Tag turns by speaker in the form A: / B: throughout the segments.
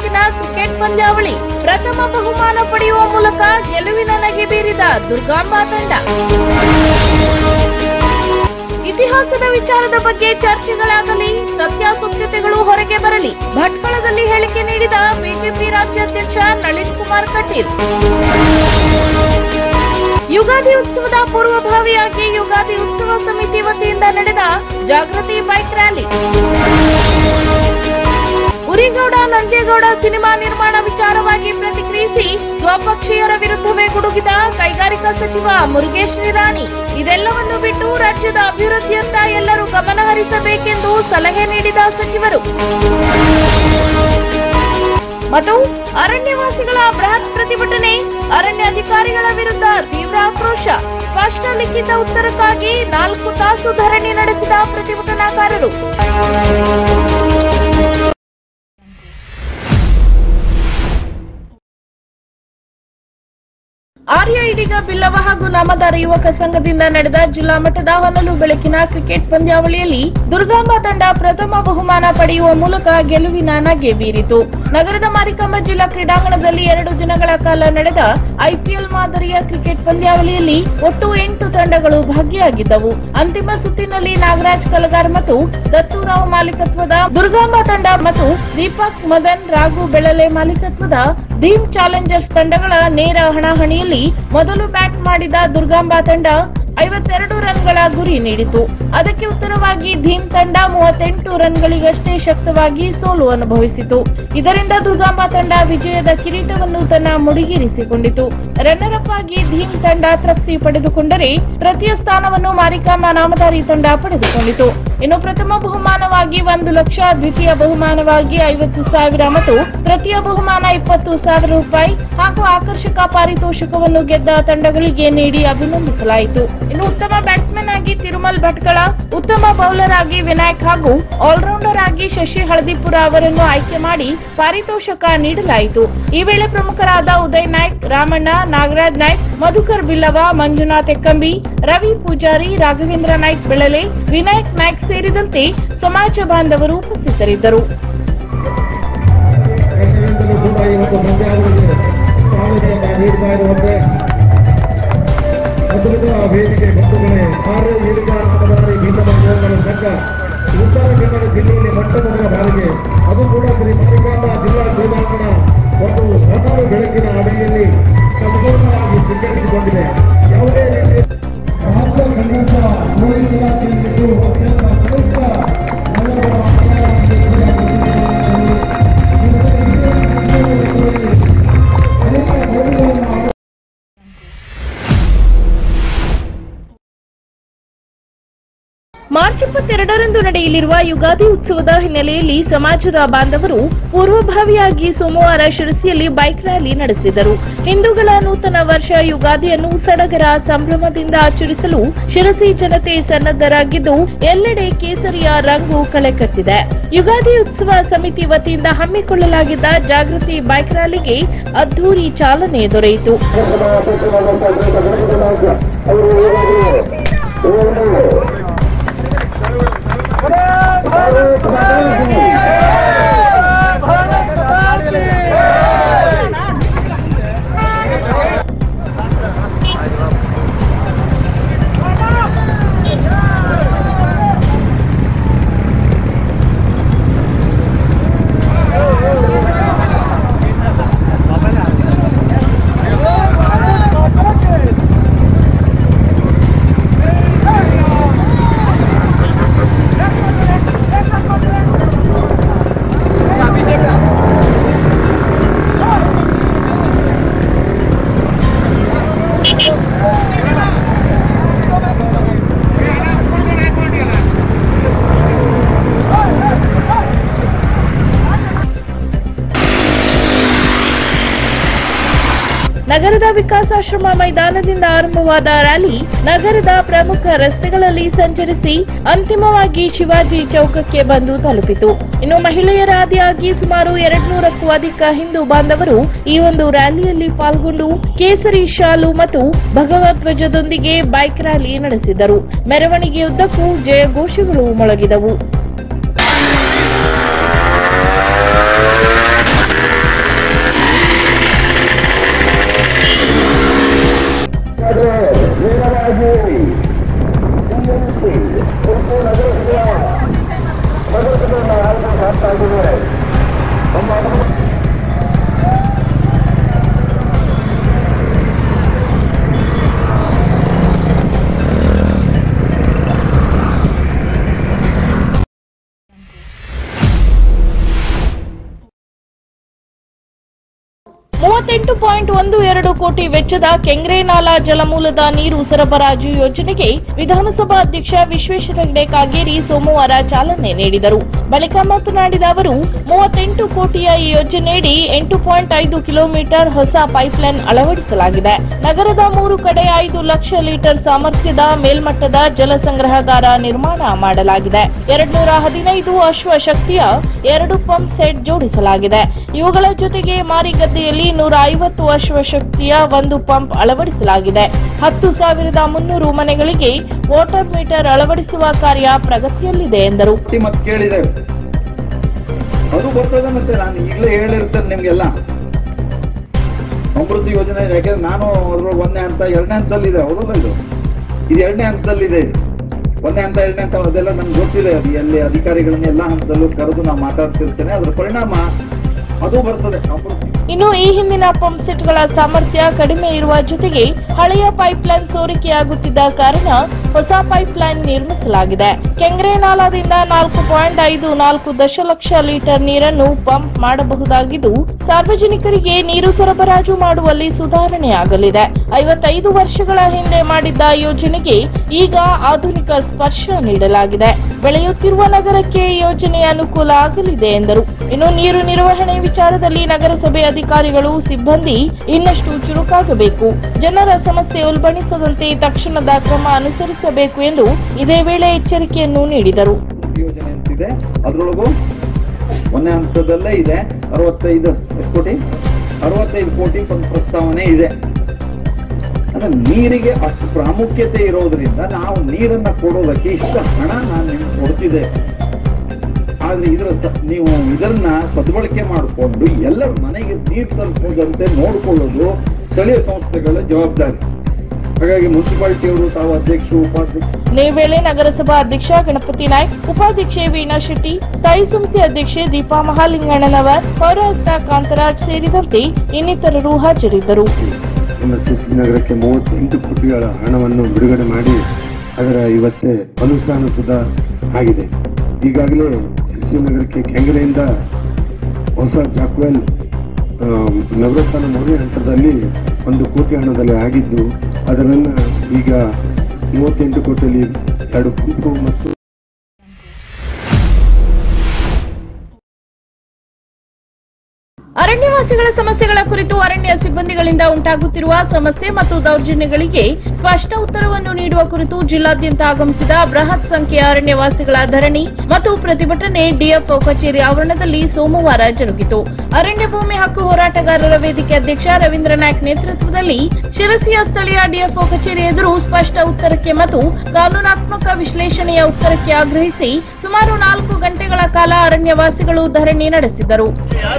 A: ತಾಲೂಕಿನ ಕ್ರಿಕೆಟ್ ಪಂದ್ಯಾವಳಿ ಪ್ರಥಮ ಬಹುಮಾನ ಪಡೆಯುವ ಮೂಲಕ ಗೆಲುವಿನ ನಗೆ ಬೀರಿದ ದುರ್ಗಾಂಬಾ ತಂಡ ಇತಿಹಾಸದ ವಿಚಾರದ ಬಗ್ಗೆ ಚರ್ಚೆಗಳಾಗಲಿ ಸತ್ಯಾಸತ್ಯತೆಗಳು ಹೊರಗೆ ಬರಲಿ ಭಟ್ಕಳದಲ್ಲಿ ಹೇಳಿಕೆ ನೀಡಿದ ಬಿಜೆಪಿ ರಾಜ್ಯಾಧ್ಯಕ್ಷ ನಳಿನ್ ಕುಮಾರ್ ಕಟೀಲ್ ಯುಗಾದಿ ಉತ್ಸವದ ಪೂರ್ವಭಾವಿಯಾಗಿ ಯುಗಾದಿ ಉತ್ಸವ ಸಮಿತಿ ವತಿಯಿಂದ ನಡೆದ ಜಾಗೃತಿ bike rally Urigowda Nanjegowda cinema ನಿರ್ಮಾಣ ವಿಚಾರವಾಗಿ ಪ್ರತಿಕ್ರಿಯಿಸಿ ಸ್ವಪಕ್ಷೀಯರ ವಿರುದ್ಧವೇ ಗುಡುಗಿದ ಕೈಗಾರಿಕಾ ಸಚಿವ ಮುರುಗೇಶ್ ನಿರಾಣಿ ಇದೆಲ್ಲವನ್ನು ಬಿಟ್ಟು ರಾಜ್ಯದ ಅಭಿವೃದ್ಧಿಯತ್ತ ಎಲ್ಲರೂ ಗಮನ ಹರಿಸಬೇಕೆಂದು ಸಲಹೆ ನೀಡಿದ ಸಚಿವರು ಮತ್ತು ಅರಣ್ಯವಾಸಿಗಳ ಬೃಹತ್ ಪ್ರತಿಭಟನೆ ಅರಣ್ಯ ಅಧಿಕಾರಿಗಳ ವಿರುದ್ಧ ತೀವ್ರ ಆಕ್ರೋಶ ಸ್ಪಷ್ಟ ಲಿಖಿತ ಉತ್ತರಕ್ಕಾಗಿ ನಾಲ್ಕು ತಾಸು ಧರಣಿ ನಡೆಸಿದ ಪ್ರತಿಭಟನಾಕಾರರು ಆರ್ಯ ಇದೀಗ ಬಿಲ್ಲವ ಹಾಗೂ ನಾಮದಾರ ಯುವಕ ಸಂಘದಿಂದ ನಡೆದ ಜಿಲ್ಲಾ ಮಟ್ಟದ ಹೊನಲು ಬೆಳಕಿನ ಕ್ರಿಕೆಟ್ ಪಂದ್ಯಾವಳಿಯಲ್ಲಿ ದುರ್ಗಾಂಬ ತಂಡ ಪ್ರಥಮ ಬಹುಮಾನ ಪಡೆಯುವ ಮೂಲಕ ಗೆಲುವಿನ ನಗೆ ಬೀರಿತು ನಗರದ ಮಾರಿಕಮ್ಮ ಜಿಲ್ಲಾ ಕ್ರೀಡಾಂಗಣದಲ್ಲಿ ಎರಡು ದಿನಗಳ ಕಾಲ ನಡೆದ ಐಪಿಎಲ್ ಮಾದರಿಯ ಕ್ರಿಕೆಟ್ ಪಂದ್ಯಾವಳಿಯಲ್ಲಿ ಒಟ್ಟು ಎಂಟು ತಂಡಗಳು ಭಾಗಿಯಾಗಿದ್ದವು ಅಂತಿಮ ಸುತ್ತಿನಲ್ಲಿ ನಾಗರಾಜ್ ಕಲಗಾರ್ ಮತ್ತು ದತ್ತೂರಾವ್ ಮಾಲೀಕತ್ವದ ದುರ್ಗಾಂಬ ತಂಡ ಮತ್ತು ದೀಪಕ್ ಮದನ್ ರಾಘು ಬೆಳಲೆ ಮಾಲೀಕತ್ವದ ಧೀಮ್ ಚಾಲೆಂಜರ್ಸ್ ತಂಡಗಳ ನೇರ ಹಣಾಹಣಿಯಲ್ಲಿ ಮೊದಲು ಬ್ಯಾಟ್ ಮಾಡಿದ ದುರ್ಗಾಂಬ ತಂಡ ಐವತ್ತೆರಡು ರನ್ಗಳ ಗುರಿ ನೀಡಿತು ಅದಕ್ಕೆ ಉತ್ತರವಾಗಿ ಧೀಮ್ ತಂಡ ಮೂವತ್ತೆಂಟು ರನ್ಗಳಿಗಷ್ಟೇ ಶಕ್ತವಾಗಿ ಸೋಲು ಅನುಭವಿಸಿತು ಇದರಿಂದ ದುರ್ಗಾಂಬ ತಂಡ ವಿಜಯದ ಕಿರೀಟವನ್ನು ತನ್ನ ಮುಡಿಗೇರಿಸಿಕೊಂಡಿತು ರನ್ನರ್ ಅಪ್ ಆಗಿ ಧೀಮ್ ತಂಡ ತೃಪ್ತಿ ಪಡೆದುಕೊಂಡರೆ ತೃತೀಯ ಸ್ಥಾನವನ್ನು ಮಾರಿಕಾಮ ನಾಮಧಾರಿ ತಂಡ ಪಡೆದುಕೊಂಡಿತು ಇನ್ನು ಪ್ರಥಮ ಬಹುಮಾನವಾಗಿ ಒಂದು ಲಕ್ಷ ದ್ವಿತೀಯ ಬಹುಮಾನವಾಗಿ ಐವತ್ತು ಸಾವಿರ ಮತ್ತು ತೃತೀಯ ಬಹುಮಾನ ಇಪ್ಪತ್ತು ಸಾವಿರ ರೂಪಾಯಿ ಹಾಗೂ ಆಕರ್ಷಕ ಪಾರಿತೋಷಕವನ್ನು ಗೆದ್ದ ತಂಡಗಳಿಗೆ ನೀಡಿ ಅಭಿನಂದಿಸಲಾಯಿತು ಇನ್ನು ಉತ್ತಮ ಬ್ಯಾಟ್ಸ್ಮನ್ ಆಗಿ ತಿರುಮಲ್ ಭಟ್ಕಳ ಉತ್ತಮ ಬೌಲರ್ ಆಗಿ ವಿನಾಯಕ್ ಹಾಗೂ ಆಲ್ರೌಂಡರ್ ಆಗಿ ಶಶಿ ಹಳದಿಪುರ ಅವರನ್ನು ಆಯ್ಕೆ ಮಾಡಿ ಪಾರಿತೋಷಕ ನೀಡಲಾಯಿತು ಈ ವೇಳೆ ಪ್ರಮುಖರಾದ ಉದಯ್ ನಾಯ್ಕ್ ರಾಮಣ್ಣ ನಾಗರಾಜ್ ನಾಯ್ಕ್ ಮಧುಕರ್ ಬಿಲ್ಲವ ಮಂಜುನಾಥ್ ಎಕ್ಕಂಬಿ ರವಿ ಪೂಜಾರಿ ರಾಘವೇಂದ್ರ ನಾಯ್ಕ್ ಬೆಳಲೆ ವಿನಾಯಕ್ ನಾಯ್ಕ್ ಸೇರಿದಂತೆ ಸಮಾಜ ಬಾಂಧವರು ಉಪಸ್ಥಿತರಿದ್ದರು
B: ಪ್ರತಿಯೊಂದನ್ನು ಕೂಡ ಇವತ್ತು ಪಂದ್ಯಾವಳಿಗೆ ಸ್ವಾಗತವನ್ನು ನೀಡ್ತಾ ಇರುವಂತೆ ಅದ್ಭುತ ವೇದಿಕೆ ಬಂಧುಗಳೇ ಆರು ಇಳಿಗಾರ ಮತದಾರರಿ ಭೀಮಮಂಡಲಗಳ ಸಂಘ ಉತ್ತರ ಕನ್ನಡ ಜಿಲ್ಲೆಯಲ್ಲಿ ಮೊಟ್ಟ ಮೊದಲ ಬಾರಿಗೆ ಅದು ಕೂಡ ಶ್ರೀ ಮಣಿಕಾಂಬ ಜಿಲ್ಲಾ ಕ್ರೀಡಾಂಗಣ ಒಂದು ಹೊನಲು ಬೆಳಕಿನ ಅಡಿಯಲ್ಲಿ ಸಂಪೂರ್ಣವಾಗಿ ಸ್ವೀಕರಿಸಿಕೊಂಡಿದೆ ಯಾವುದೇ ರೀತಿಯ ರಾಜ್ಯ ಕನ್ನಡ ಪೊಲೀಸ್ ಇಲಾಖೆಯಲ್ಲಿದ್ದು ಅತ್ಯಂತ ಶ್ರೇಷ್ಠ ನಗರದ ಮತದಾರರಿಗೆ ಅನೇಕ ಗೌರವವನ್ನು
A: ಮಾರ್ಚ್ ಇಪ್ಪತ್ತೆರಡರಂದು ನಡೆಯಲಿರುವ ಯುಗಾದಿ ಉತ್ಸವದ ಹಿನ್ನೆಲೆಯಲ್ಲಿ ಸಮಾಜದ ಬಾಂಧವರು ಪೂರ್ವಭಾವಿಯಾಗಿ ಸೋಮವಾರ ಶಿರಸಿಯಲ್ಲಿ ಬೈಕ್ ರ್ಯಾಲಿ ನಡೆಸಿದರು ಹಿಂದೂಗಳ ನೂತನ ವರ್ಷ ಯುಗಾದಿಯನ್ನು ಸಡಗರ ಸಂಭ್ರಮದಿಂದ ಆಚರಿಸಲು ಶಿರಸಿ ಜನತೆ ಸನ್ನದ್ಧರಾಗಿದ್ದು ಎಲ್ಲೆಡೆ ಕೇಸರಿಯ ರಂಗು ಕಳೆಕಟ್ಟಿದೆ ಯುಗಾದಿ ಉತ್ಸವ ಸಮಿತಿ ವತಿಯಿಂದ ಹಮ್ಮಿಕೊಳ್ಳಲಾಗಿದ್ದ ಜಾಗೃತಿ ಬೈಕ್ ರ್ಯಾಲಿಗೆ ಅದ್ದೂರಿ ಚಾಲನೆ ದೊರೆಯಿತು ನಗರದ ವಿಕಾಸಾಶ್ರಮ ಮೈದಾನದಿಂದ ಆರಂಭವಾದ ರ್ಯಾಲಿ ನಗರದ ಪ್ರಮುಖ ರಸ್ತೆಗಳಲ್ಲಿ ಸಂಚರಿಸಿ ಅಂತಿಮವಾಗಿ ಶಿವಾಜಿ ಚೌಕಕ್ಕೆ ಬಂದು ತಲುಪಿತು ಇನ್ನು ಮಹಿಳೆಯರ ಆದಿಯಾಗಿ ಸುಮಾರು ಎರಡ್ನೂರಕ್ಕೂ ಅಧಿಕ ಹಿಂದೂ ಬಾಂಧವರು ಈ ಒಂದು ರ್ಯಾಲಿಯಲ್ಲಿ ಪಾಲ್ಗೊಂಡು ಕೇಸರಿ ಶಾಲು ಮತ್ತು ಭಗವಧ್ವಜದೊಂದಿಗೆ ಬೈಕ್ ರ್ಯಾಲಿ ನಡೆಸಿದರು ಮೆರವಣಿಗೆಯುದ್ದಕ್ಕೂ ಜಯಘೋಷಗಳು ಮೊಳಗಿದವು ಮೂವತ್ತೆಂಟು ಪಾಯಿಂಟ್ ಒಂದು ಎರಡು ಕೋಟಿ ವೆಚ್ಚದ ಕೆಂಗ್ರೇನಾಲಾ ಜಲಮೂಲದ ನೀರು ಸರಬರಾಜು ಯೋಜನೆಗೆ ವಿಧಾನಸಭಾ ಅಧ್ಯಕ್ಷ ವಿಶ್ವೇಶ್ವರ ಹೆಗಡೆ ಕಾಗೇರಿ ಸೋಮವಾರ ಚಾಲನೆ ನೀಡಿದರು ಬಳಿಕ ಮಾತನಾಡಿದ ಅವರು ಮೂವತ್ತೆಂಟು ಕೋಟಿಯ ಈ ಯೋಜನೆಯಡಿ ಎಂಟು ಪಾಯಿಂಟ್ ಐದು ಕಿಲೋಮೀಟರ್ ಹೊಸ ಪೈಪ್ಲೈನ್ ಅಳವಡಿಸಲಾಗಿದೆ ನಗರದ ಮೂರು ಕಡೆ ಐದು ಲಕ್ಷ ಲೀಟರ್ ಸಾಮರ್ಥ್ಯದ ಮೇಲ್ಮಟ್ಟದ ಜಲ ಸಂಗ್ರಹಗಾರ ನಿರ್ಮಾಣ ಮಾಡಲಾಗಿದೆ ಎರಡ್ನೂರ ಹದಿನೈದು ಅಶ್ವ ಶಕ್ತಿಯ ಎರಡು ಪಂಪ್ ಸೆಟ್ ಜೋಡಿಸಲಾಗಿದೆ ಇವುಗಳ ಜೊತೆಗೆ ಮಾರಿಗದ್ದೆಯಲ್ಲಿ ನೂರ ಐವತ್ತು ಅಶ್ವ ಶಕ್ತಿಯ ಒಂದು ಪಂಪ್ ಅಳವಡಿಸಲಾಗಿದೆ ಹತ್ತು ಸಾವಿರದ ಮುನ್ನೂರು ಮನೆಗಳಿಗೆ ವಾಟರ್ ಮೀಟರ್ ಅಳವಡಿಸುವ ಕಾರ್ಯ ಪ್ರಗತಿಯಲ್ಲಿದೆ ಎಂದರು
C: ಕೋಟಿ ಮತ್ತೆ ಕೇಳಿದ್ದೇವೆ ಅದು ಬರ್ತದೆ ಮತ್ತೆ ನಾನು ಈಗಲೇ ಹೇಳಿರ್ತೇನೆ ನಿಮ್ಗೆಲ್ಲ ಸಮೃದ್ಧಿ ಯೋಜನೆ ಇದೆ. ಯಾಕೆಂದ್ರೆ ನಾನು ಅದ್ರ ಒಂದನೇ ಹಂತ ಎರಡನೇ ಹಂತದಲ್ಲಿದೆ ಹೌದಲ್ಲ ಇದು ಇದು ಎರಡನೇ ಹಂತದಲ್ಲಿದೆ ಇದು. ಒಂದನೇ ಹಂತ ಎರಡನೇ ಹಂತ ಅದೆಲ್ಲ ನಮ್ಗೆ ಗೊತ್ತಿದೆ ಅದು ಎಲ್ಲಿ ಅಧಿಕಾರಿಗಳನ್ನ ಎಲ್ಲ ಹಂತದಲ್ಲೂ ಕರೆದು ನಾವು ಮಾತಾಡ್ತಿರ್ತೇನೆ ಅದ್ರ ಪರಿಣಾಮ ಅದು ಬರ್ತದೆ ಸಮೃದ್ಧಿ
A: ಇನ್ನು ಈ ಹಿಂದಿನ ಪಂಪ್ ಸೆಟ್ಗಳ ಸಾಮರ್ಥ್ಯ ಕಡಿಮೆ ಇರುವ ಜೊತೆಗೆ ಹಳೆಯ ಪೈಪ್ಲೈನ್ ಸೋರಿಕೆಯಾಗುತ್ತಿದ್ದ ಕಾರಣ ಹೊಸ ಪೈಪ್ಲೈನ್ ನಿರ್ಮಿಸಲಾಗಿದೆ ಕೆಂಗ್ರೇನಾಲಾದಿಂದ ನಾಲ್ಕು ಪಾಯಿಂಟ್ ಐದು ನಾಲ್ಕು ದಶಲಕ್ಷ ಲೀಟರ್ ನೀರನ್ನು ಪಂಪ್ ಮಾಡಬಹುದಾಗಿದ್ದು ಸಾರ್ವಜನಿಕರಿಗೆ ನೀರು ಸರಬರಾಜು ಮಾಡುವಲ್ಲಿ ಸುಧಾರಣೆಯಾಗಲಿದೆ ಐವತ್ತೈದು ವರ್ಷಗಳ ಹಿಂದೆ ಮಾಡಿದ್ದ ಯೋಜನೆಗೆ ಈಗ ಆಧುನಿಕ ಸ್ಪರ್ಶ ನೀಡಲಾಗಿದೆ ಬೆಳೆಯುತ್ತಿರುವ ನಗರಕ್ಕೆ ಈ ಯೋಜನೆ ಅನುಕೂಲ ಆಗಲಿದೆ ಎಂದರು ಇನ್ನು ನೀರು ನಿರ್ವಹಣೆ ವಿಚಾರದಲ್ಲಿ ನಗರಸಭೆ ಅಧಿಕಾರಿಗಳು ಸಿಬ್ಬಂದಿ ಇನ್ನಷ್ಟು ಚುರುಕಾಗಬೇಕು ಜನರ ಸಮಸ್ಯೆ ಉಲ್ಬಣಿಸದಂತೆ ತಕ್ಷಣದ ಕ್ರಮ ಅನುಸರಿಸಬೇಕು ಎಂದು ಇದೇ ವೇಳೆ ಎಚ್ಚರಿಕೆಯನ್ನು ನೀಡಿದರು
C: ಯೋಜನೆ ಅಂತಿದೆ ಅದ್ರೊಳಗು ಒಂದನೇ ಹಂತದಲ್ಲೇ ಇದೆ ಅರವತ್ತೈದು ಎಷ್ಟು ಕೋಟಿ ಅರವತ್ತೈದು ಕೋಟಿ ಒಂದು ಪ್ರಸ್ತಾವನೆ ಇದೆ ಅಂದ್ರೆ ನೀರಿಗೆ ಅಷ್ಟು ಪ್ರಾಮುಖ್ಯತೆ ಇರೋದ್ರಿಂದ ನಾವು ನೀರನ್ನ ಕೊಡೋದಕ್ಕೆ ಇಷ್ಟು ಹಣ ನಾನು ನಿಮ್ಗೆ ಕೊಡ್ತಿದ್ದೆ ಆದ್ರೆ ಇದರ ಸ- ನೀವು ಇದನ್ನ ಸದ್ಬಳಕೆ ಮಾಡಿಕೊಂಡು ಎಲ್ಲರ ಮನೆಗೆ ನೀರು ತಲುಪೋದಂತೆ ನೋಡ್ಕೊಳ್ಳೋದು ಸ್ಥಳೀಯ ಸಂಸ್ಥೆಗಳ ಜವಾಬ್ದಾರಿ ಹಾಗಾಗಿ ಮುನ್ಸಿಪಾಲಿಟಿಯವರು ತಾವು ಅಧ್ಯಕ್ಷರು ಉಪಾಧ್ಯಕ್ಷರು
A: ಇದೇ ವೇಳೆ ನಗರಸಭಾ ಅಧ್ಯಕ್ಷ ಗಣಪತಿ ನಾಯ್ಕ್ ಉಪಾಧ್ಯಕ್ಷೆ ವೀಣಾ ಶೆಟ್ಟಿ ಸ್ಥಾಯಿ ಸಮಿತಿ ಅಧ್ಯಕ್ಷೆ ದೀಪಾ ಮಹಾಲಿಂಗಣ್ಣನವರ್ ಪೌರಾಯುಕ್ತ ಕಾಂತರಾಜ್ ಸೇರಿದಂತೆ ಇನ್ನಿತರರು ಹಾಜರಿದ್ದರು
D: ನಮ್ಮ ಸಿಸಿ ನಗರಕ್ಕೆ ಮೂವತ್ತೆಂಟು ಕೋಟಿಗಳ ಹಣವನ್ನು ಬಿಡುಗಡೆ ಮಾಡಿ ಅದರ ಇವತ್ತೇ ಅನುಷ್ಠಾನ ಸುಧಾ ಆಗಿದೆ ಈಗಾಗಲೇ ಸಿಸಿ ನಗರಕ್ಕೆ ಕೆಂಗರೆಯಿಂದ ಹೊಸ ಜಾಕ್ವೆಲ್ ಆ, ನವರತ್ನ ಮೂರನೇ ಹಂತದಲ್ಲಿ ಒಂದು ಕೋಟಿ ಹಣದಲ್ಲಿ ಆಗಿದ್ದು ಅದರನ್ನು ಈಗ ಮೂವತ್ತೆಂಟು ಕೋಟಿಯಲ್ಲಿ ಎರಡು ಪಂಪು ಮತ್ತು
A: ಅರಣ್ಯವಾಸಿಗಳ ಸಮಸ್ಯೆಗಳ ಕುರಿತು ಅರಣ್ಯ ಸಿಬ್ಬಂದಿಗಳಿಂದ ಉಂಟಾಗುತ್ತಿರುವ ಸಮಸ್ಯೆ ಮತ್ತು ದೌರ್ಜನ್ಯಗಳಿಗೆ ಸ್ಪಷ್ಟ ಉತ್ತರವನ್ನು ನೀಡುವ ಕುರಿತು ಜಿಲ್ಲಾದ್ಯಂತ ಆಗಮಿಸಿದ ಬೃಹತ್ ಸಂಖ್ಯೆಯ ಅರಣ್ಯವಾಸಿಗಳ ಧರಣಿ ಮತ್ತು ಪ್ರತಿಭಟನೆ ಡಿಎಫ್ಒ ಕಚೇರಿ ಆವರಣದಲ್ಲಿ ಸೋಮವಾರ ಜರುಗಿತು ಅರಣ್ಯ ಭೂಮಿ ಹಕ್ಕು ಹೋರಾಟಗಾರರ ವೇದಿಕೆ ಅಧ್ಯಕ್ಷ ರವೀಂದ್ರ ನಾಯ್ಕ್ ನೇತೃತ್ವದಲ್ಲಿ ಶಿರಸಿಯ ಸ್ಥಳೀಯ ಡಿಎಫ್ಒ ಕಚೇರಿ ಎದುರು ಸ್ಪಷ್ಟ ಉತ್ತರಕ್ಕೆ ಮತ್ತು ಕಾನೂನಾತ್ಮಕ ವಿಶ್ಲೇಷಣೆಯ ಉತ್ತರಕ್ಕೆ ಆಗ್ರಹಿಸಿ ಸುಮಾರು ನಾಲ್ಕು ಗಂಟೆಗಳ ಕಾಲ ಅರಣ್ಯವಾಸಿಗಳು ಧರಣಿ ನಡೆಸಿದರು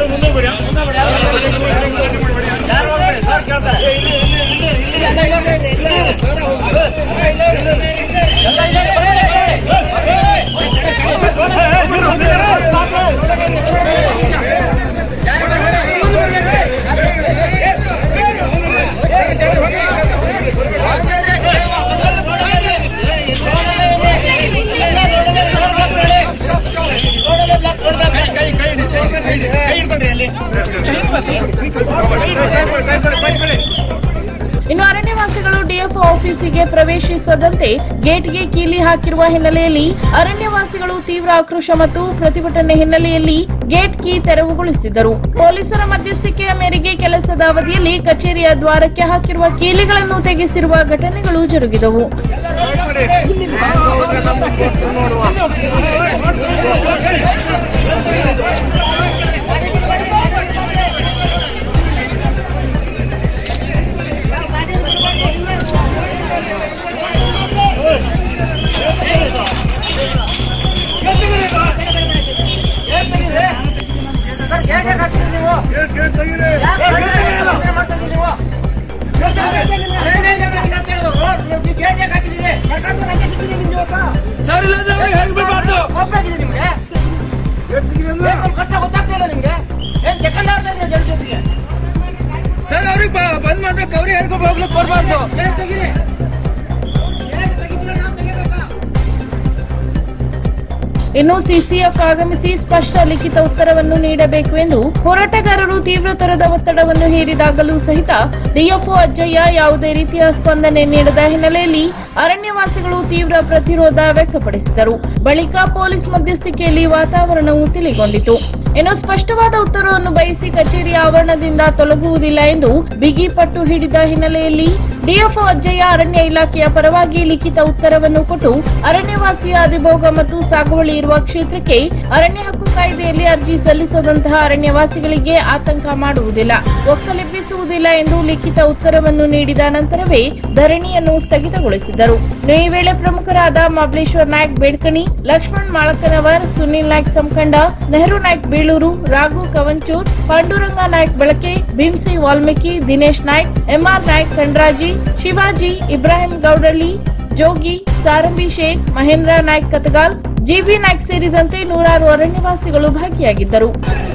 A: ಇನ್ನು ಅರಣ್ಯವಾಸಿಗಳು ಡಿಎಫ್ಒ ಆಫೀಸಿಗೆ ಪ್ರವೇಶಿಸದಂತೆ ಗೇಟ್ಗೆ ಕೀಲಿ ಹಾಕಿರುವ ಹಿನ್ನೆಲೆಯಲ್ಲಿ ಅರಣ್ಯವಾಸಿಗಳು ತೀವ್ರ ಆಕ್ರೋಶ ಮತ್ತು ಪ್ರತಿಭಟನೆ ಹಿನ್ನೆಲೆಯಲ್ಲಿ ಗೇಟ್ ಕೀ ತೆರವುಗೊಳಿಸಿದರು ಪೊಲೀಸರ ಮಧ್ಯಸ್ಥಿಕೆಯ ಮೇರೆಗೆ ಕೆಲಸದ ಅವಧಿಯಲ್ಲಿ ಕಚೇರಿಯ ದ್ವಾರಕ್ಕೆ ಹಾಕಿರುವ ಕೀಲಿಗಳನ್ನು ತೆಗೆಸಿರುವ ಘಟನೆಗಳು ಜರುಗಿದವು
E: ಸರ್ ಇಲ್ಲಾಂದ್ರೆ ಅವ್ರಿಗೆ ಹೇಗೆ ಬಿಡ್ಬಾರ್ದು ಸರ್ ಅವ್ರಿಗೆ ಬ- ಬಂದ್ ಮಾಡ್ಬೇಕು ಅವ್ರಿಗೆ ಹೇಳ್ಕೊಂಡು ಹೋಗ್ಲಿಕ್ಕೆ ಕೊಡ್ಬಾರ್ದು
A: ಇನ್ನು ಸಿಸಿಎಫ್ ಆಗಮಿಸಿ ಸ್ಪಷ್ಟ ಲಿಖಿತ ಉತ್ತರವನ್ನು ನೀಡಬೇಕು ಎಂದು ಹೋರಾಟಗಾರರು ತೀವ್ರತರದ ಒತ್ತಡವನ್ನು ಹೇರಿದಾಗಲೂ ಸಹಿತ ಡಿಎಫ್ಒ ಅಜ್ಜಯ್ಯ ಯಾವುದೇ ರೀತಿಯ ಸ್ಪಂದನೆ ನೀಡದ ಹಿನ್ನೆಲೆಯಲ್ಲಿ ಅರಣ್ಯವಾಸಿಗಳು ತೀವ್ರ ಪ್ರತಿರೋಧ ವ್ಯಕ್ತಪಡಿಸಿದರು ಬಳಿಕ ಪೊಲೀಸ್ ಮಧ್ಯಸ್ಥಿಕೆಯಲ್ಲಿ ವಾತಾವರಣವು ತಿಳಿಗೊಂಡಿತು ಇನ್ನು ಸ್ಪಷ್ಟವಾದ ಉತ್ತರವನ್ನು ಬಯಸಿ ಕಚೇರಿ ಆವರಣದಿಂದ ತೊಲಗುವುದಿಲ್ಲ ಎಂದು ಬಿಗಿ ಪಟ್ಟು ಹಿಡಿದ ಹಿನ್ನೆಲೆಯಲ್ಲಿ ಡಿಎಫ್ಒ ಅಜ್ಜಯ್ಯ ಅರಣ್ಯ ಇಲಾಖೆಯ ಪರವಾಗಿ ಲಿಖಿತ ಉತ್ತರವನ್ನು ಕೊಟ್ಟು ಅರಣ್ಯವಾಸಿಯ ಅಧಿಭೋಗ ಮತ್ತು ಸಾಗುವಳಿ ಇರುವ ಕ್ಷೇತ್ರಕ್ಕೆ ಅರಣ್ಯ ಹಕ್ಕು ಕಾಯ್ದೆಯಲ್ಲಿ ಅರ್ಜಿ ಸಲ್ಲಿಸದಂತಹ ಅರಣ್ಯವಾಸಿಗಳಿಗೆ ಆತಂಕ ಮಾಡುವುದಿಲ್ಲ ಒಕ್ಕಲೆಬ್ಬಿಸುವುದಿಲ್ಲ ಎಂದು ಲಿಖಿತ ಉತ್ತರವನ್ನು ನೀಡಿದ ನಂತರವೇ ಧರಣಿಯನ್ನು ಸ್ಥಗಿತಗೊಳಿಸಿದರು ಇನ್ನು ಈ ವೇಳೆ ಪ್ರಮುಖರಾದ ಮಬಲೇಶ್ವರ್ ನಾಯ್ಕ್ ಬೇಡ್ಕಣಿ ಲಕ್ಷ್ಮಣ್ ಮಾಳಕನವರ್ ಸುನಿಲ್ ನಾಯ್ಕ್ ಸಂಕಂಡ ನೆಹರು ನಾಯ್ಕ್ ಬೀಳೂರು ರಾಘು ಕವಂಚೂರ್ ಪಾಂಡುರಂಗ ನಾಯ್ಕ್ ಬೆಳಕೆ ಭೀಮ್ಸಿ ವಾಲ್ಮೀಕಿ ದಿನೇಶ್ ನಾಯ್ಕ್ ಎಂಆರ್ ನಾಯ್ಕ್ ಕಂಡ್ರಾಜಿ ಶಿವಾಜಿ ಇಬ್ರಾಹಿಂ ಗೌಡಳ್ಳಿ ಜೋಗಿ ಸಾರಂಬಿ ಶೇಖ್ ಮಹೇಂದ್ರ ನಾಯ್ಕ್ ಕತಗಾಲ್ ಜಿಬಿ ನಾಯ್ಕ್ ಸೇರಿದಂತೆ ನೂರಾರು ಅರಣ್ಯವಾಸಿಗಳು ಭಾಗಿಯಾಗಿದ್ದರು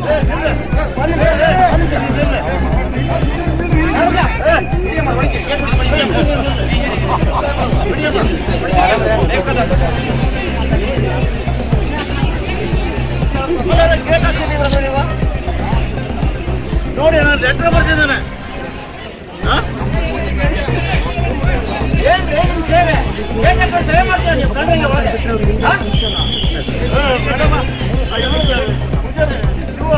E: ನೋಡಿ ನಾನು ಲೆಟ್ರ್ ಬರ್ತಿದ್ದಾನೆ ಏನ್ ಏನ್ ಸೇವೆ ಏನಕ್ಕೆ ಸೇವೆ ಮಾಡ್ತೀಯ ನೀವು ಕಣ್ಣಿಗೆ ಒಳಗೆ ಹಾ? ಹಾ, ಮೇಡಮ, ಆ ಇವ್ರದ್ದು ಮುಂಜಾನೆ ಇವ್ರು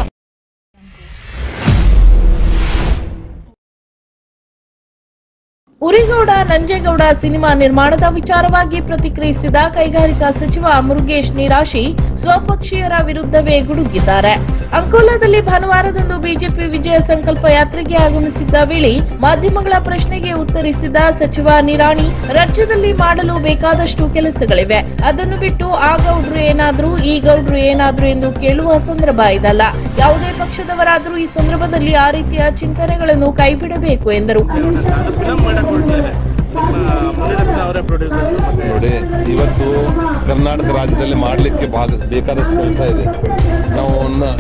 A: ಉರಿಗೌಡ ನಂಜೇಗೌಡ ಸಿನಿಮಾ ನಿರ್ಮಾಣದ ವಿಚಾರವಾಗಿ ಪ್ರತಿಕ್ರಿಯಿಸಿದ ಕೈಗಾರಿಕಾ ಸಚಿವ ಮುರುಗೇಶ್ ನಿರಾಶಿ ಸ್ವಪಕ್ಷೀಯರ ವಿರುದ್ಧವೇ ಗುಡುಗಿದ್ದಾರೆ ಅಂಕೋಲಾದಲ್ಲಿ ಭಾನುವಾರದಂದು ಬಿಜೆಪಿ ವಿಜಯ ಸಂಕಲ್ಪ ಯಾತ್ರೆಗೆ ಆಗಮಿಸಿದ್ದ ವೇಳೆ ಮಾಧ್ಯಮಗಳ ಪ್ರಶ್ನೆಗೆ ಉತ್ತರಿಸಿದ ಸಚಿವ ನಿರಾಣಿ ರಾಜ್ಯದಲ್ಲಿ ಮಾಡಲು ಬೇಕಾದಷ್ಟು ಕೆಲಸಗಳಿವೆ ಅದನ್ನು ಬಿಟ್ಟು ಆ ಗೌಡ್ರು ಏನಾದ್ರು ಈ ಗೌಡ್ರು ಏನಾದ್ರು ಎಂದು ಕೇಳುವ ಸಂದರ್ಭ ಇದಲ್ಲ ಯಾವುದೇ ಪಕ್ಷದವರಾದರೂ ಈ ಸಂದರ್ಭದಲ್ಲಿ ಆ ರೀತಿಯ ಚಿಂತನೆಗಳನ್ನು ಕೈಬಿಡಬೇಕು ಎಂದರು
F: ನೋಡಿ ಇವತ್ತು ಕರ್ನಾಟಕ ರಾಜ್ಯದಲ್ಲಿ ಮಾಡಲಿಕ್ಕೆ ಭಾಗ ಬೇಕಾದಷ್ಟು ಕೆಲಸ ಇದೆ ನಾವು ನ-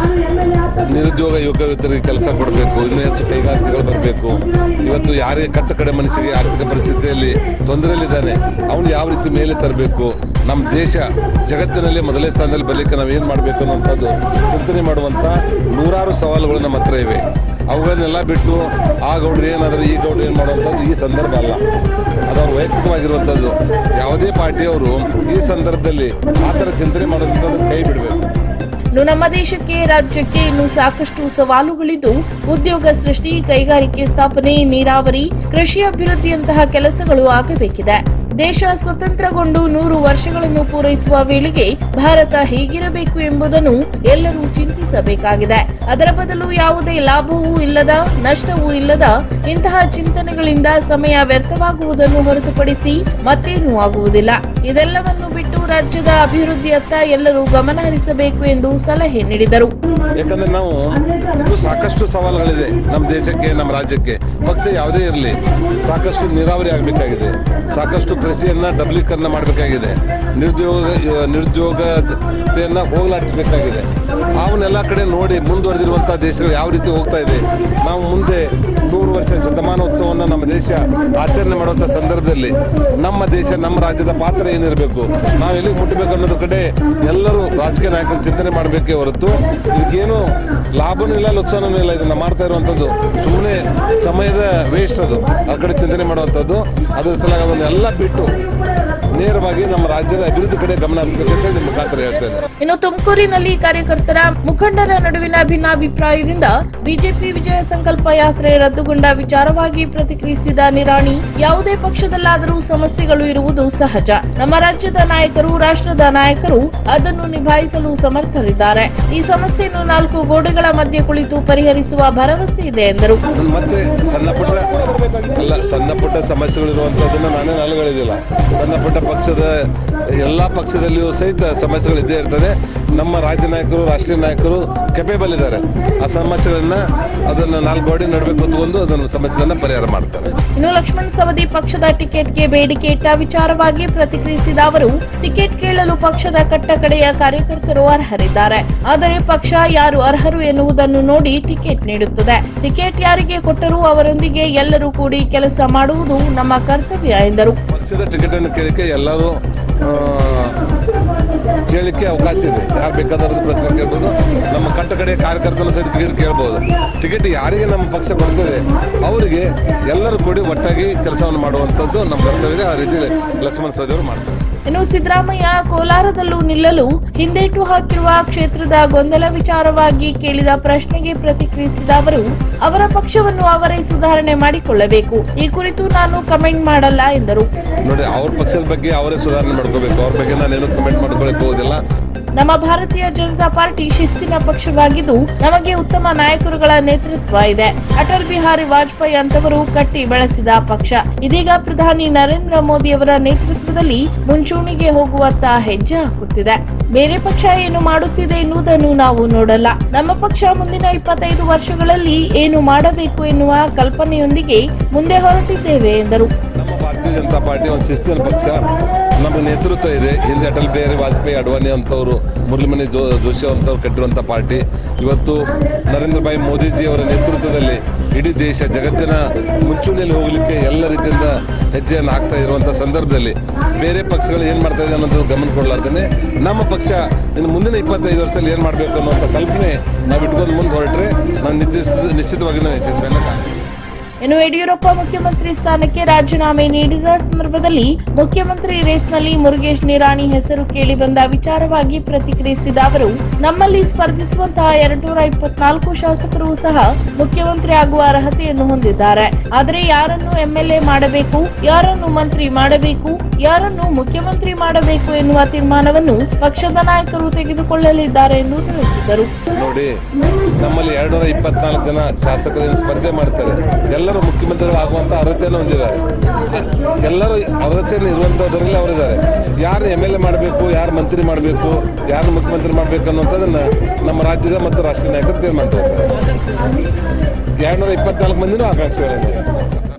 F: ನಿರುದ್ಯೋಗ ಯುವಕ ಯುವಕರಿಗೆ ಕೆಲಸ ಕೊಡಬೇಕು ಇನ್ನೂ ಹೆಚ್ಚು ಕೈಗಾರಿಕೆಗಳು ಬರಬೇಕು ಇವತ್ತು ಯಾರೇ ಕಟ್ಟ ಕಡೆ ಮನಸ್ಸಿಗೆ ಆರ್ಥಿಕ ಪರಿಸ್ಥಿತಿಯಲ್ಲಿ ತೊಂದರೆಯಲ್ಲಿದ್ದಾನೆ ಅವನು ಯಾವ ರೀತಿ ಮೇಲೆ ತರಬೇಕು ನಮ್ಮ ದೇಶ ಜಗತ್ತಿನಲ್ಲಿ ಮೊದಲೇ ಸ್ಥಾನದಲ್ಲಿ ಬರಲಿಕ್ಕೆ ನಾವು ಏನು ಮಾಡಬೇಕು ಅನ್ನೋಂಥದ್ದು ಚಿಂತನೆ ಮಾಡುವಂಥ ನೂರಾರು ಸವಾಲುಗಳು ನಮ್ಮ ಹತ್ರ ಇವೆ ಅವುಗಳನ್ನೆಲ್ಲ ಬಿಟ್ಟು ಆ ಗೌಡ್ರು ಏನಾದರೂ ಈ ಗೌಡ್ರು ಏನು ಮಾಡುವಂಥದ್ದು ಈ ಸಂದರ್ಭ ಅಲ್ಲ ಅದು ಅವ್ರ ವೈಯಕ್ತಿಕವಾಗಿರುವಂಥದ್ದು ಯಾವುದೇ ಪಾರ್ಟಿಯವರು ಈ ಸಂದರ್ಭದಲ್ಲಿ ಆ ಥರ ಚಿಂತನೆ ಮಾಡೋದಂಥದ್ದು ಕೈ ಬಿಡಬೇಕು
A: ಇನ್ನು ನಮ್ಮ ದೇಶಕ್ಕೆ ರಾಜ್ಯಕ್ಕೆ ಇನ್ನು ಸಾಕಷ್ಟು ಸವಾಲುಗಳಿದ್ದು ಉದ್ಯೋಗ ಸೃಷ್ಟಿ ಕೈಗಾರಿಕೆ ಸ್ಥಾಪನೆ ನೀರಾವರಿ ಕೃಷಿ ಅಭಿವೃದ್ಧಿಯಂತಹ ಕೆಲಸಗಳು ಆಗಬೇಕಿದೆ ದೇಶ ಸ್ವತಂತ್ರಗೊಂಡು ನೂರು ವರ್ಷಗಳನ್ನು ಪೂರೈಸುವ ವೇಳೆಗೆ ಭಾರತ ಹೇಗಿರಬೇಕು ಎಂಬುದನ್ನು ಎಲ್ಲರೂ ಚಿಂತಿಸಬೇಕಾಗಿದೆ ಅದರ ಬದಲು ಯಾವುದೇ ಲಾಭವೂ ಇಲ್ಲದ ನಷ್ಟವೂ ಇಲ್ಲದ ಇಂತಹ ಚಿಂತನೆಗಳಿಂದ ಸಮಯ ವ್ಯರ್ಥವಾಗುವುದನ್ನು ಹೊರತುಪಡಿಸಿ ಮತ್ತೇನೂ ಆಗುವುದಿಲ್ಲ ಇದೆಲ್ಲವನ್ನು ಬಿಟ್ಟು ರಾಜ್ಯದ ಅಭಿವೃದ್ಧಿಯತ್ತ ಎಲ್ಲರೂ ಗಮನ ಹರಿಸಬೇಕು ಎಂದು ಸಲಹೆ ನೀಡಿದರು
F: ಯಾಕಂದ್ರೆ ನಾವು ಇದು ಸಾಕಷ್ಟು ಸವಾಲುಗಳಿದೆ ನಮ್ಮ ದೇಶಕ್ಕೆ ನಮ್ಮ ರಾಜ್ಯಕ್ಕೆ ಪಕ್ಷ ಯಾವುದೇ ಇರಲಿ ಸಾಕಷ್ಟು ನೀರಾವರಿ ಆಗಬೇಕಾಗಿದೆ ಸಾಕಷ್ಟು ಕೃಷಿಯನ್ನ ಡಬಲೀಕರಣ ಮಾಡಬೇಕಾಗಿದೆ ನಿರುದ್ಯೋಗ ನಿರುದ್ಯೋಗತೆಯನ್ನ ಹೋಗಲಾಡಿಸಬೇಕಾಗಿದೆ ಅವನ್ನೆಲ್ಲ ಕಡೆ ನೋಡಿ ಮುಂದುವರೆದಿರುವಂತಹ ದೇಶಗಳು ಯಾವ ರೀತಿ ಹೋಗ್ತಾ ಇದೆ ನಾವು ಮುಂದೆ ನೂರು ವರ್ಷ ಶತಮಾನೋತ್ಸವವನ್ನು ನಮ್ಮ ದೇಶ ಆಚರಣೆ ಮಾಡುವಂಥ ಸಂದರ್ಭದಲ್ಲಿ ನಮ್ಮ ದೇಶ ನಮ್ಮ ರಾಜ್ಯದ ಪಾತ್ರ ಏನಿರಬೇಕು ನಾವು ಎಲ್ಲಿಗೆ ಮುಟ್ಟಬೇಕು ಅನ್ನೋದ್ರ ಕಡೆ ಎಲ್ಲರೂ ರಾಜಕೀಯ ನಾಯಕರು ಚಿಂತನೆ ಮಾಡಬೇಕೇ ಹೊರತು ಇದಕ್ಕೇನು ಲಾಭನೂ ಇಲ್ಲ ಲುಕ್ಸಾನೂ ಇಲ್ಲ ಇದನ್ನ ಮಾಡ್ತಾ ಇರುವಂಥದ್ದು ಸುಮ್ಮನೆ ಸಮಯದ ವೇಸ್ಟ್ ಅದು ಆ ಕಡೆ ಚಿಂತನೆ ಮಾಡುವಂಥದ್ದು ಅದ್ರ ಸಲುವಾಗಿ ಅವನ್ನೆಲ್ಲ ಬಿಟ್ಟು ನೇರವಾಗಿ ನಮ್ಮ ರಾಜ್ಯದ ಅಭಿವೃದ್ಧಿ ಕಡೆ ಗಮನ ಹರಿಸಬೇಕು ಅಂತ ನಿಮ್ಮ ಮುಖಾಂತರ ಹೇಳ್ತೇನೆ
A: ಇನ್ನು ತುಮಕೂರಿನಲ್ಲಿ ಕಾರ್ಯಕರ್ತರ ಮುಖಂಡರ ನಡುವಿನ ಭಿನ್ನಾಭಿಪ್ರಾಯದಿಂದ ಬಿಜೆಪಿ ವಿಜಯ ಸಂಕಲ್ಪ ಯಾತ್ರೆ ರದ್ದುಗೊಂಡ ವಿಚಾರವಾಗಿ ಪ್ರತಿಕ್ರಿಯಿಸಿದ ನಿರಾಣಿ ಯಾವುದೇ ಪಕ್ಷದಲ್ಲಾದರೂ ಸಮಸ್ಯೆಗಳು ಇರುವುದು ಸಹಜ ನಮ್ಮ ರಾಜ್ಯದ ನಾಯಕರು ರಾಷ್ಟ್ರದ ನಾಯಕರು ಅದನ್ನು ನಿಭಾಯಿಸಲು ಸಮರ್ಥರಿದ್ದಾರೆ ಈ ಸಮಸ್ಯೆಯನ್ನು ನಾಲ್ಕು ಗೋಡೆಗಳ ಮಧ್ಯೆ ಕುಳಿತು ಪರಿಹರಿಸುವ ಭರವಸೆ ಇದೆ ಎಂದರು
F: ನಾನು ಮತ್ತೆ ಸಣ್ಣ ಪುಟ್ಟ ಅಲ್ಲ ಸಣ್ಣ ಪುಟ್ಟ ಸಮಸ್ಯೆಗಳಿರುವಂಥದ್ದನ್ನು ನಾನೇ ಅಲಗಳಿದಿಲ್ಲ ಸಣ್ಣ ಪುಟ್ಟ ಪಕ್ಷದ ಎಲ್ಲ ಪಕ್ಷದಲ್ಲಿಯೂ ಸಹಿತ ಸಮಸ್ಯೆಗಳಿದ್ದೇ ಇರ್ತದೆ ನಮ್ಮ ರಾಜ್ಯ ನಾಯಕರು ರಾಷ್ಟ್ರೀಯ ನಾಯಕರು ಕೆಪೇಬಲ್ ಇದ್ದಾರೆ ಆ ಸಮಸ್ಯೆಗಳನ್ನ ಅದನ್ನು ನಾಲ್ಕು ಗೋಡೆ ನಡುವೆ ಕೂತ್ಕೊಂಡು ಅದನ್ನು ಸಮಸ್ಯೆಗಳನ್ನ ಪರಿಹಾರ ಮಾಡ್ತಾರೆ
A: ಇನ್ನು ಲಕ್ಷ್ಮಣ್ ಸವದಿ ಪಕ್ಷದ ಟಿಕೆಟ್ಗೆ ಬೇಡಿಕೆ ಇಟ್ಟ ವಿಚಾರವಾಗಿ ಪ್ರತಿಕ್ರಿಯಿಸಿದ ಅವರು ಟಿಕೆಟ್ ಕೇಳಲು ಪಕ್ಷದ ಕಟ್ಟ ಕಡೆಯ ಕಾರ್ಯಕರ್ತರು ಅರ್ಹರಿದ್ದಾರೆ ಆದರೆ ಪಕ್ಷ ಯಾರು ಅರ್ಹರು ಎನ್ನುವುದನ್ನು ನೋಡಿ ಟಿಕೆಟ್ ನೀಡುತ್ತದೆ ಟಿಕೆಟ್ ಯಾರಿಗೆ ಕೊಟ್ಟರೂ ಅವರೊಂದಿಗೆ ಎಲ್ಲರೂ ಕೂಡಿ ಕೆಲಸ ಮಾಡುವುದು ನಮ್ಮ ಕರ್ತವ್ಯ ಎಂದರು
F: ಪಕ್ಷದ ಟಿಕೆಟ್ ಅನ್ನು ಕೇಳಿಕೆ ಎಲ್ಲರೂ ಆ, ಕೇಳಲಿಕ್ಕೆ ಅವಕಾಶ ಇದೆ ಯಾರು ಬೇಕಾದ್ರದ್ದು ಪ್ರಶ್ನೆ ಕೇಳ್ಬೋದು ನಮ್ಮ ಕಟ್ಟ ಕಡೆ ಕಾರ್ಯಕರ್ತನ ಸಹಿತ ಟಿಕೆಟ್ ಕೇಳ್ಬೋದು ಟಿಕೆಟ್ ಯಾರಿಗೆ ನಮ್ಮ ಪಕ್ಷ ಕೊಡ್ತದೆ ಅವರಿಗೆ ಎಲ್ಲರೂ ಕೂಡಿ ಒಟ್ಟಾಗಿ ಕೆಲಸವನ್ನು ಮಾಡುವಂಥದ್ದು ನಮ್ಮ ಕರ್ತವ್ಯ ಇದೆ ಆ ರೀತಿ ಲಕ್ಷ್ಮಣ ಸವದಿ ಅವರು ಮಾಡ್ತಾರೆ
A: ಇನ್ನು ಸಿದ್ದರಾಮಯ್ಯ ಕೋಲಾರದಲ್ಲೂ ನಿಲ್ಲಲು ಹಿಂದೇಟು ಹಾಕಿರುವ ಕ್ಷೇತ್ರದ ಗೊಂದಲ ವಿಚಾರವಾಗಿ ಕೇಳಿದ ಪ್ರಶ್ನೆಗೆ ಪ್ರತಿಕ್ರಿಯಿಸಿದ ಅವರು ಅವರ ಪಕ್ಷವನ್ನು ಅವರೇ ಸುಧಾರಣೆ ಮಾಡಿಕೊಳ್ಳಬೇಕು ಈ ಕುರಿತು ನಾನು ಕಮೆಂಟ್ ಮಾಡಲ್ಲ ಎಂದರು
F: ನೋಡಿ ಅವ್ರ ಪಕ್ಷದ ಬಗ್ಗೆ ಅವರೇ ಸುಧಾರಣೆ ಮಾಡ್ಕೋಬೇಕು ಅವ್ರ ಬಗ್ಗೆ ನಾನೇನು ಕಮೆಂಟ್ ಮಾಡ್ಕೊಳಕ್ ಹೋಗೋದಿಲ್ಲ
A: ನಮ್ಮ ಭಾರತೀಯ ಜನತಾ ಪಾರ್ಟಿ ಶಿಸ್ತಿನ ಪಕ್ಷವಾಗಿದ್ದು ನಮಗೆ ಉತ್ತಮ ನಾಯಕರುಗಳ ನೇತೃತ್ವ ಇದೆ ಅಟಲ್ ಬಿಹಾರಿ ವಾಜಪೇಯಿ ಅಂತವರು ಕಟ್ಟಿ ಬೆಳೆಸಿದ ಪಕ್ಷ ಇದೀಗ ಪ್ರಧಾನಿ ನರೇಂದ್ರ ಮೋದಿ ಅವರ ನೇತೃತ್ವದಲ್ಲಿ ಮುಂಚೂಣಿಗೆ ಹೋಗುವತ್ತ ಹೆಜ್ಜೆ ಹಾಕುತ್ತಿದೆ ಬೇರೆ ಪಕ್ಷ ಏನು ಮಾಡುತ್ತಿದೆ ಎನ್ನುವುದನ್ನು ನಾವು ನೋಡಲ್ಲ ನಮ್ಮ ಪಕ್ಷ ಮುಂದಿನ ಇಪ್ಪತ್ತೈದು ವರ್ಷಗಳಲ್ಲಿ ಏನು ಮಾಡಬೇಕು ಎನ್ನುವ ಕಲ್ಪನೆಯೊಂದಿಗೆ ಮುಂದೆ ಹೊರಟಿದ್ದೇವೆ ಎಂದರು
F: ನಮ್ಮ ಭಾರತೀಯ ಜನತಾ ಪಾರ್ಟಿ ಒಂದು ಶಿಸ್ತಿನ ಪಕ್ಷ ನಮ್ಮ ನೇತೃತ್ವ ಇದೆ ಹಿಂದೆ ಅಟಲ್ ಬಿಹಾರಿ ವಾಜಪೇಯಿ ಅಡ್ವಾಣಿ ಅಂತವರು ಮುರಳಿಮಣಿ ಜೋ ಜೋಶಿ ಅಂತವ್ರು ಕಟ್ಟಿರುವಂಥ ಪಾರ್ಟಿ ಇವತ್ತು ನರೇಂದ್ರ ಭಾಯಿ ಮೋದಿಜಿ ಅವರ ನೇತೃತ್ವದಲ್ಲಿ ಇಡೀ ದೇಶ ಜಗತ್ತಿನ ಮುಂಚೂಣಿಯಲ್ಲಿ ಹೋಗಲಿಕ್ಕೆ ಎಲ್ಲ ರೀತಿಯಿಂದ ಹೆಜ್ಜೆಯನ್ನು ಹಾಕ್ತಾ ಇರುವಂಥ ಸಂದರ್ಭದಲ್ಲಿ ಬೇರೆ ಪಕ್ಷಗಳು ಏನು ಮಾಡ್ತಾ ಇದೆ ಅನ್ನೋದು ಗಮನ ಕೊಡಲಾರ್ದೇ ನಮ್ಮ ಪಕ್ಷ ಇನ್ನು ಮುಂದಿನ ಇಪ್ಪತ್ತೈದು ವರ್ಷದಲ್ಲಿ ಏನು ಮಾಡಬೇಕು ಅನ್ನುವಂಥ ಕಲ್ಪನೆ ನಾವು ಇಟ್ಕೊಂಡು ಮುಂದೆ ಹೊರಟ್ರೆ ನಾನು ನಿಶ್ಚಿತ ನಿಶ್ಚಿತವಾಗಿ ನಾನು ಯಶಸ್ವಿಯನ್ನು ಕಾಣ್ತೀನಿ
A: ಇನ್ನು ಯಡಿಯೂರಪ್ಪ ಮುಖ್ಯಮಂತ್ರಿ ಸ್ಥಾನಕ್ಕೆ ರಾಜೀನಾಮೆ ನೀಡಿದ ಸಂದರ್ಭದಲ್ಲಿ ಮುಖ್ಯಮಂತ್ರಿ ರೇಸ್ನಲ್ಲಿ ಮುರುಗೇಶ್ ನಿರಾಣಿ ಹೆಸರು ಕೇಳಿ ಬಂದ ವಿಚಾರವಾಗಿ ಪ್ರತಿಕ್ರಿಯಿಸಿದ ಅವರು ನಮ್ಮಲ್ಲಿ ಸ್ಪರ್ಧಿಸುವಂತಹ ಎರಡ್ನೂರ ಇಪ್ಪತ್ನಾಲ್ಕು ಶಾಸಕರು ಸಹ ಮುಖ್ಯಮಂತ್ರಿ ಆಗುವ ಅರ್ಹತೆಯನ್ನು ಹೊಂದಿದ್ದಾರೆ ಆದರೆ ಯಾರನ್ನು ಎಂಎಲ್ಎ ಮಾಡಬೇಕು ಯಾರನ್ನು ಮಂತ್ರಿ ಮಾಡಬೇಕು ಯಾರನ್ನು ಮುಖ್ಯಮಂತ್ರಿ ಮಾಡಬೇಕು ಎನ್ನುವ ತೀರ್ಮಾನವನ್ನು ಪಕ್ಷದ ನಾಯಕರು ತೆಗೆದುಕೊಳ್ಳಲಿದ್ದಾರೆ ಎಂದು ತಿಳಿಸಿದರು
F: ನೋಡಿ ನಮ್ಮಲ್ಲಿ ಎರಡ್ನೂರ ಇಪ್ಪತ್ನಾಲ್ಕು ಜನ ಶಾಸಕರು ಸ್ಪರ್ಧೆ ಮಾಡ್ತಾರೆ ಎಲ್ಲರೂ ಮುಖ್ಯಮಂತ್ರಿಗಳಾಗುವಂತ ಅರ್ಹತೆಯನ್ನು ಹೊಂದಿದ್ದಾರೆ ಎಲ್ಲರೂ ಅರ್ಹತೆಯನ್ನು ಇರುವಂತದ್ರಲ್ಲಿ ಅವರಿದ್ದಾರೆ ಯಾರು ಎಮ್ ಎಲ್ ಎ ಮಾಡಬೇಕು ಯಾರು ಮಂತ್ರಿ ಮಾಡಬೇಕು ಯಾರು ಮುಖ್ಯಮಂತ್ರಿ ಮಾಡಬೇಕು ಅನ್ನುವಂಥದ್ದನ್ನ ನಮ್ಮ ರಾಜ್ಯದ ಮತ್ತು ರಾಷ್ಟ್ರೀಯ ನಾಯಕರು ತೀರ್ಮಾನ ತಗೋತಾರೆ ಎರಡ್ನೂರ ಇಪ್ಪತ್ನಾಲ್ಕು ಮಂದಿನೂ ಆಕಾಂಕ್ಷಿಗಳಿದ್ದಾರೆ